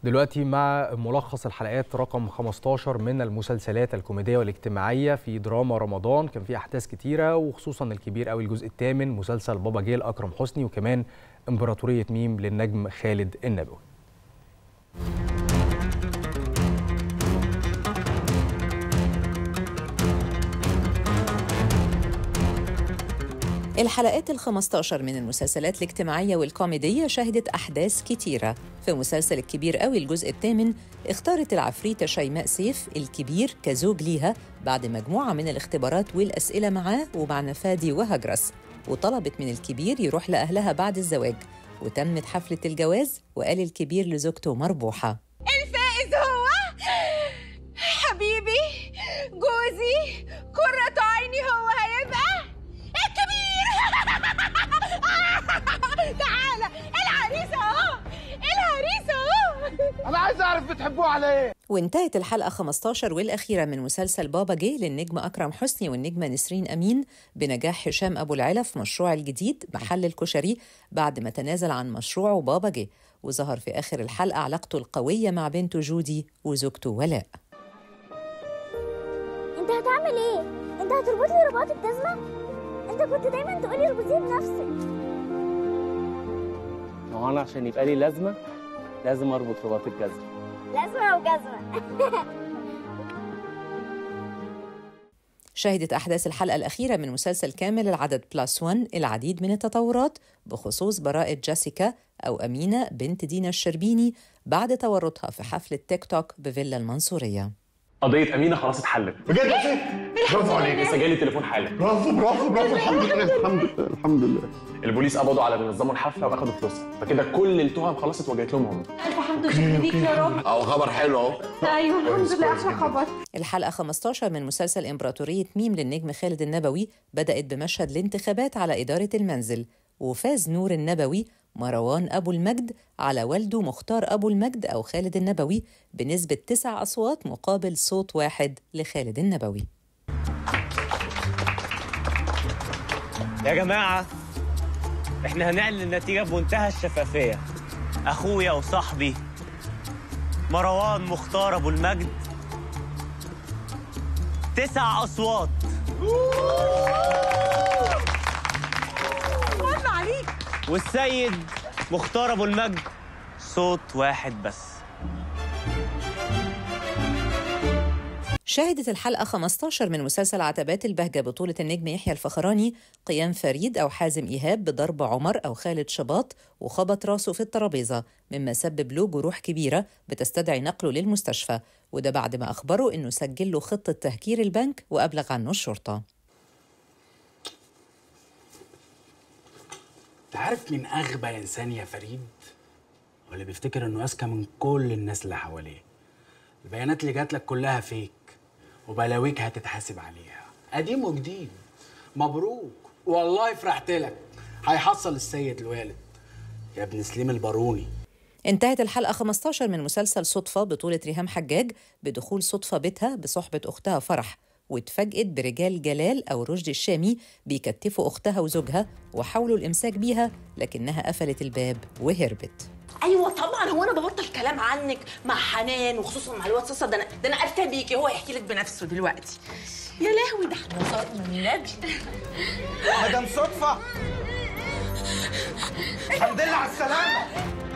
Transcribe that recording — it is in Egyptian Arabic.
دلوقتي مع ملخص الحلقات رقم 15 من المسلسلات الكوميديه والاجتماعيه في دراما رمضان كان في احداث كتيره وخصوصا الكبير قوي الجزء الثامن مسلسل بابا جيل اكرم حسني وكمان امبراطوريه ميم للنجم خالد النبوي الحلقات ال 15 من المسلسلات الاجتماعية والكوميدية شهدت أحداث كتيرة في مسلسل الكبير قوي الجزء الثامن اختارت العفريتة شيماء سيف الكبير كزوج ليها بعد مجموعة من الاختبارات والأسئلة معاه ومع نفادي وهجرس وطلبت من الكبير يروح لأهلها بعد الزواج وتمت حفلة الجواز وقال الكبير لزوجته مربوحة الفائز هو حبيبي جوزي قرة عيني هو هيبقى الكبير تعالى العريس اهو العريس اهو انا عايز اعرف بتحبوه على ايه وانتهت الحلقة 15 والأخيرة من مسلسل بابا جه للنجم أكرم حسني والنجمة نسرين أمين بنجاح هشام أبو العلا في مشروع الجديد محل الكشري بعد ما تنازل عن مشروعه بابا جه وظهر في آخر الحلقة علاقته القوية مع بنته جودي وزوجته ولاء انت هتعمل ايه؟ انت هتربط لي رباط الجزمة؟ انت كنت دايما تقولي اربطيه بنفسك ما هو انا عشان يبقى لي لازمه لازم اربط رباط الجزمه لازمة وجزمة شهدت أحداث الحلقة الأخيرة من مسلسل كامل العدد بلاس وان العديد من التطورات بخصوص براءة جيسيكا أو أمينة بنت دينا الشربيني بعد تورطها في حفلة تيك توك بفيلا المنصورية قضية أمينة خلاص اتحلت بجد يا ست برافو عليك لسه جالي تليفون حالا برافو برافو برافو الحمد لله الحمد لله الحمد لله البوليس قبضوا على اللي نظموا الحفلة وأخدوا فلوسها فكده كل التهم خلاص اتوجهت لهم هم الف حمد وشكر ليك يا رب اهو خبر حلو اهو ايوه الحمد لله احلى خبر الحلقة 15 من مسلسل إمبراطورية ميم للنجم خالد النبوي بدأت بمشهد الانتخابات على إدارة المنزل وفاز نور النبوي مروان أبو المجد على والده مختار أبو المجد أو خالد النبوي بنسبة تسع أصوات مقابل صوت واحد لخالد النبوي يا جماعه احنا هنعلن النتيجه بمنتهى الشفافيه اخويا وصاحبي مروان مختار ابو المجد تسع اصوات الله عليك والسيد مختار ابو المجد صوت واحد بس شهدت الحلقة 15 من مسلسل عتبات البهجة بطولة النجم يحيى الفخراني قيام فريد أو حازم إيهاب بضرب عمر أو خالد شباط وخبط راسه في الترابيزة مما سبب له جروح كبيرة بتستدعي نقله للمستشفى وده بعد ما أخبره إنه سجل له خطة تهكير البنك وأبلغ عنه الشرطة انت عارف مين اغبى انسان يا فريد واللي بيفتكر انه اذكى من كل الناس اللي حواليه البيانات اللي جات لك كلها فيك وبلاويك هتتحاسب عليها قديم وجديد مبروك والله فرحت لك هيحصل السيد الوالد يا ابن سليم الباروني انتهت الحلقة 15 من مسلسل صدفة بطولة ريهام حجاج بدخول صدفة بيتها بصحبة أختها فرح واتفاجئت برجال جلال أو رشدي الشامي بيكتفوا أختها وزوجها وحاولوا الإمساك بيها لكنها قفلت الباب وهربت ايوه طبعا هو انا ببطل كلام عنك مع حنان وخصوصا مع الواد صاصا ده انا ده انا قرفه بيكي هو هيحكي لك بنفسه دلوقتي يا لهوي ده احنا صارنا النبي مدام صدفه الحمد لله على السلامه